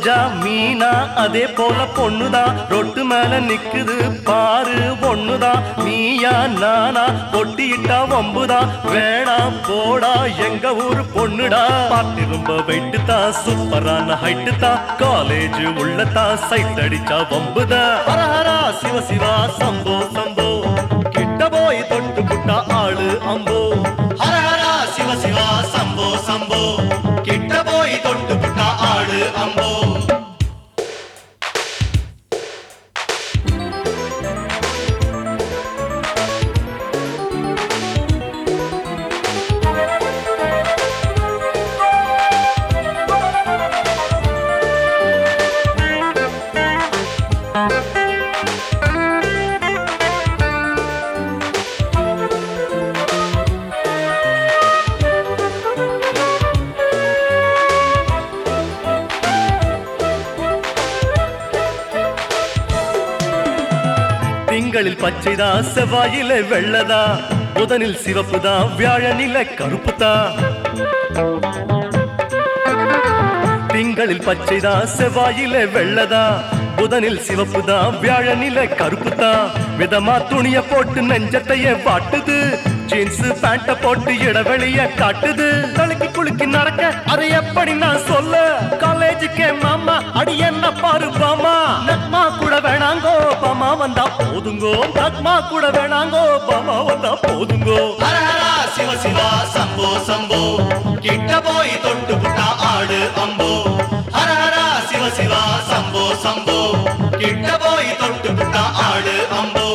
ரோஜா மீனா அதே போல பொண்ணுதான் ரொட்டு மேல நிக்குது பாரு பொண்ணுதான் நீயா நானா கொட்டிட்டா வம்புதா வேணாம் போடா எங்க ஊரு பொண்ணுடா பாட்டு ரொம்ப வெயிட்டு தான் சூப்பரான ஹைட்டு தான் காலேஜ் உள்ளதான் சைட் அடிச்சா வம்புதா ஹரஹரா சிவ சிவா சம்போ சம்போ கிட்ட போய் தொட்டு புட்டா ஆளு அம்போ ஹரஹரா சிவ சிவா சம்போ சம்போ கிட்ட போய் தொட்டு புட்டா ஆடு அம்போ திங்களில் பச்சைதா செவ்வாயில வெள்ளதா புதனில் சிவப்புதா வியாழனில கருப்புதா திங்களில் பச்சைதா செவ்வாயில வெள்ளதா புதனில் சிவப்புதா வியாழனில கருப்புதா விதமா துணிய போட்டு நெஞ்சத்தையே வாட்டுது ஜீன்ஸ் பேண்ட போட்டு இடைவெளிய காட்டுது தலைக்கு குலுக்கி நடக்க அதை எப்படி நான் சொல்ல காலேஜுக்கே மாமா அடி என்ன பாரு பாமா நக்மா கூட வேணாங்கோ பாமா வந்தா போதுங்கோ நக்மா கூட வேணாங்கோ பாமா வந்தா போதுங்கோ ஹரஹரா சிவ சிவா சம்போ சம்போ கிட்ட போய் தொட்டு புட்டா ஆடு அம்போ ஹரஹரா சிவ சிவா சம்போ சம்போ கிட்ட போய் தொட்டு புட்டா ஆடு அம்போ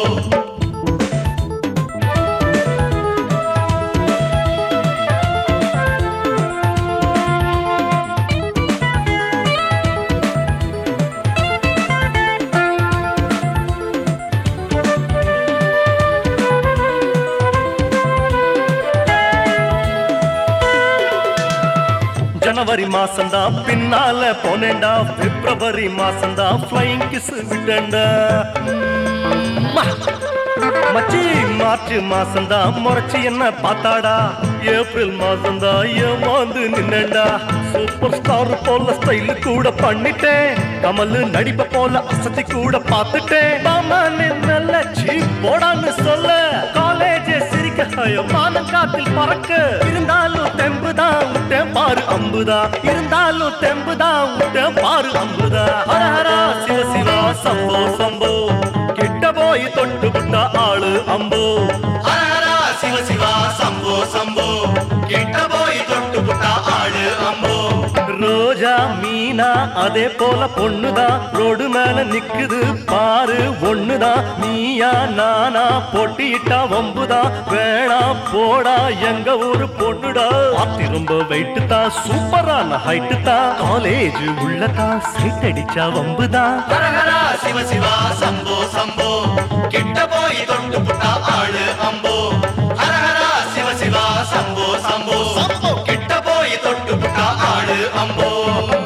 ஜனவரி மாசம்தா பின்னால போனேன்டா பிப்ரவரி மாசம்தா ஃப்ளைங் கிஸ் விட்டேன்டா ம்மா. மச்சி மார்ச் மாசம்தா முறைச்சி என்ன பார்த்தாடா ஏப்ரல் மாசம்தா ஏமாந்து நின்னேன்டா சூப்பர் ஸ்டார் போல ஸ்டைல் கூட பண்ணிட்டேன் கமல் நடிப்ப போல அசத்தி கூட பார்த்துட்டேன் மாமா நல்ல சீப் போடான்னு சொல்ல காலேஜ் சிரிக்க மானம் காத்தில் பறக்க இருந்தாலும் தெம்புதான் விட்டேன் பாரு அம்புதா இருந்தாலும் தெம்புதான் விட்டேன் பாரு அம்புதா ஹரஹரா சிவ சிவா சம்போ சம்போ கிட்ட போய் தொட்டு விட்டா ஆளு அம்போ ஹரஹரா சிவ சிவா சம்போ சம்போ கிட்ட போய் தொட்டு புட்டா ஆடு அம்போ ரோஜா மீனா அதே போல பொண்ணுதான் ரோடு மேல நிக்குது பாரு ஒண்ணுதான் நீயா நானா போட்டிட்டா வம்புதான் வேணாம் போடா எங்க ஊரு பொண்ணுடா ஆத்தி ரொம்ப வெயிட்டு தான் சூப்பரான ஹைட்டு தான் காலேஜ் உள்ளதான் சைட் அடிச்சா வம்புதான் ஹரஹரா சிவ சிவா சம்போ சம்போ கிட்ட போய் தொட்டு புட்டா ஆடு அம்போ ஹரஹரா சிவ சிவா சம்போ சம்போ கிட்ட போய் தொட்டு புட்டா ஆடு அம்போ